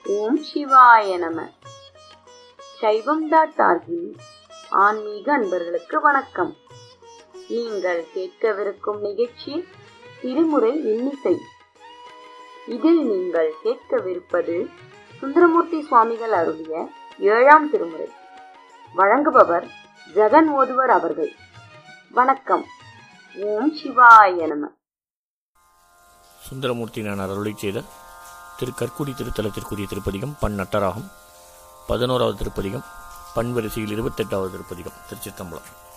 ஓம் சிவாய நம சைவம் டாட் ஆர்கி ஆன்மீக அன்பர்களுக்கு வணக்கம் நீங்கள் கேட்கவிருக்கும் நிகழ்ச்சி திருமுறை இன்னிசை இதில் நீங்கள் கேட்கவிருப்பது சுந்தரமூர்த்தி சுவாமிகள் அருளிய ஏழாம் திருமுறை வழங்குபவர் ஜெகன் ஓதுவர் அவர்கள் வணக்கம் ஓம் சிவாய நம சுந்தரமூர்த்தி நான் அருளை செய்த திரு கற்குடி திருத்தலத்திற்குரிய திருப்பதிகம் பண் நட்டராகம் பதினோராவது திருப்பதிகம் பண் வரிசையில் இருபத்தெட்டாவது திருப்பதிகம் திருச்சிற்றம்பலம்